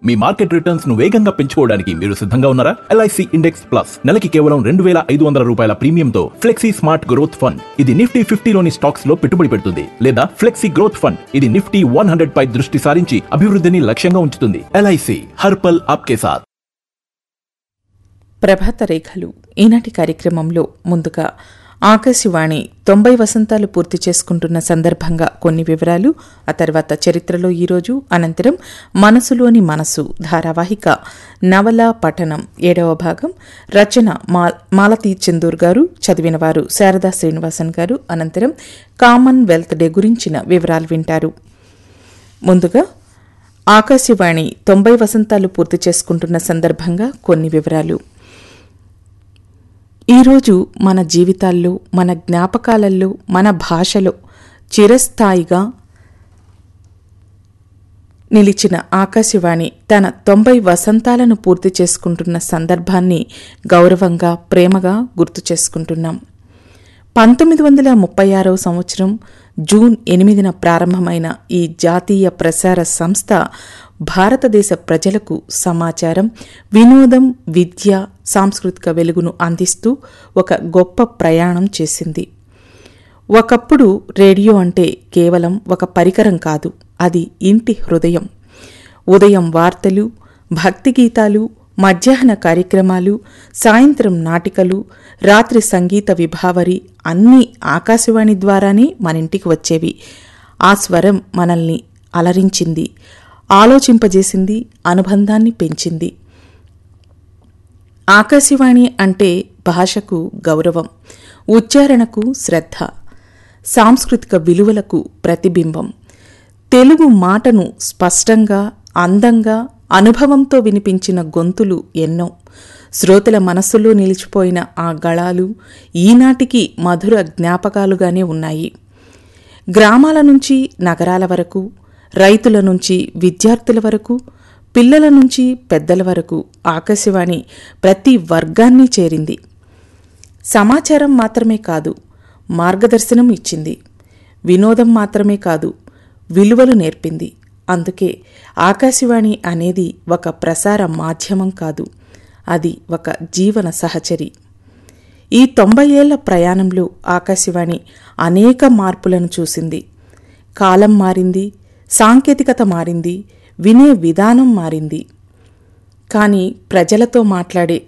మీ market returns ను వేగంగా పెంచుకోవడానికి మీరు సిద్ధంగా ఉన్నారా ఎల్ఐసి ఇండెక్స్ ప్లస్ నెలకి కేవలం రెండు వేల ఐదు వందల రూపాయల ప్రీమియంతో ఫ్లెక్సీ స్మార్ట్ గ్రోత్ ఫండ్ ఇది నిఫ్టీ ఫిఫ్టీలోని స్టాక్స్ లో పెట్టుబడి పెడుతుంది లేదా ఫ్లెక్సీ గ్రోత్ ఫండ్ ఇది నిఫ్టీ వన్ హండ్రెడ్ పై దృష్టి సారించి అభివృద్ధిని లక్ష్యంగా ఉంచుతుంది ఎల్ఐసి హర్పల్ ఆప్కే సాత్ ప్రభాత రేఖలు ఈనాటి కార్యక్రమంలో ముందుగా ఆకాశవాణి తొంభై వసంతాలు పూర్తి చేసుకుంటున్న సందర్భంగా కొన్ని వివరాలు ఆ తర్వాత చరిత్రలో ఈరోజు అనంతరం మనసులోని మనసు ధారావాహిక నవల పఠనం ఏడవ భాగం రచన మాల్ మాలతీ చందూర్ గారు చదివిన వారు శారదా శ్రీనివాసన్ గారు అనంతరం కామన్వెల్త్ డే గురించిన వివరాలు వింటారు ముందుగా ఆకాశవాణి తొంభై వసంతాలు పూర్తి చేసుకుంటున్న సందర్భంగా కొన్ని వివరాలు ఈరోజు మన జీవితాల్లో మన జ్ఞాపకాలలో మన భాషలో చిరస్థాయిగా నిలిచిన ఆకాశవాణి తన తొంభై వసంతాలను పూర్తి చేసుకుంటున్న సందర్భాన్ని గౌరవంగా ప్రేమగా గుర్తు చేసుకుంటున్నాం పంతొమ్మిది వందల ముప్పై ఆరవ సంవత్సరం జూన్ ఎనిమిదిన ప్రారంభమైన ఈ జాతీయ ప్రసార సంస్థ భారతదేశ ప్రజలకు సమాచారం వినోదం విద్య సాంస్కృతిక వెలుగును అందిస్తూ ఒక గొప్ప ప్రయాణం చేసింది ఒకప్పుడు రేడియో అంటే కేవలం ఒక పరికరం కాదు అది ఇంటి హృదయం ఉదయం వార్తలు భక్తి గీతాలు మధ్యాహ్న కార్యక్రమాలు సాయంత్రం నాటికలు రాత్రి సంగీత విభావరి అన్నీ ఆకాశవాణి ద్వారానే మనింటికి వచ్చేవి ఆ స్వరం మనల్ని అలరించింది ఆలోచింపజేసింది అనుబంధాన్ని పెంచింది ఆకాశవాణి అంటే భాషకు గౌరవం ఉచ్చారణకు శ్రద్ధ సాంస్కృతిక విలువలకు ప్రతిబింబం తెలుగు మాటను స్పష్టంగా అందంగా అనుభవంతో వినిపించిన గొంతులు ఎన్నో శ్రోతల మనస్సులో నిలిచిపోయిన ఆ గళాలు ఈనాటికి మధుర జ్ఞాపకాలుగానే ఉన్నాయి గ్రామాల నుంచి నగరాల వరకు రైతుల నుంచి విద్యార్థుల వరకు పిల్లల నుంచి పెద్దల వరకు ఆకాశవాణి ప్రతి వర్గాన్ని చేరింది సమాచారం మాత్రమే కాదు మార్గదర్శనం ఇచ్చింది వినోదం మాత్రమే కాదు విలువలు నేర్పింది అందుకే ఆకాశవాణి అనేది ఒక ప్రసార మాధ్యమం కాదు అది ఒక జీవన సహచరి ఈ తొంభై ఏళ్ల ప్రయాణంలో ఆకాశవాణి అనేక మార్పులను చూసింది కాలం మారింది సాంకేతికత మారింది వినే విధానం మారింది కానీ ప్రజలతో మాట్లాడే